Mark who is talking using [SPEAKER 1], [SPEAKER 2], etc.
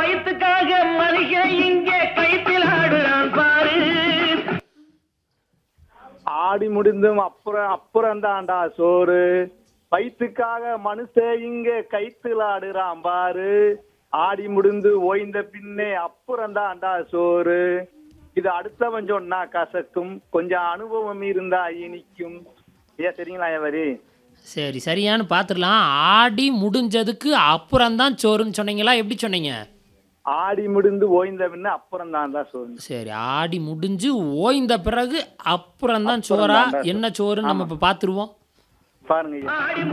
[SPEAKER 1] வயிற்றுக்காக மனுஷன் இங்கே கைத்தில் ஆடுறான் பாரு
[SPEAKER 2] ஆடி முடிந்தும் அப்புறம் அப்புறம் தான்டா சோறு வயிற்றுக்காக மனுஷன் இங்க கைத்துல ஆடுறான் பாரு ஆடி முடிந்து ஓய்ந்த பின்னே அப்புறம் தான்டா சோறு இது அடுத்தவன் சொன்னா கசக்கும் கொஞ்சம் அனுபவம் இருந்தா இனிக்கும் ஏன் சரிங்களா என் வரி
[SPEAKER 3] சரி சரியான்னு பார்த்துடலாம் ஆடி முடிஞ்சதுக்கு அப்புறம் தான் சோறுன்னு சொன்னீங்களா எப்படி சொன்னீங்க
[SPEAKER 2] ஆடி முடிந்து ஓய்ந்த பின்ன அப்புறம் தான்டா சோறு
[SPEAKER 3] சரி ஆடி முடிஞ்சு ஓய்ந்த பிறகு அப்புறம் தான் சோறா
[SPEAKER 2] அப்புறம்தான்
[SPEAKER 3] என்ன சோறுன்னு நம்ம இப்போ பார்த்துருவோம்
[SPEAKER 2] பாருங்க ஐயா.
[SPEAKER 1] ஆடி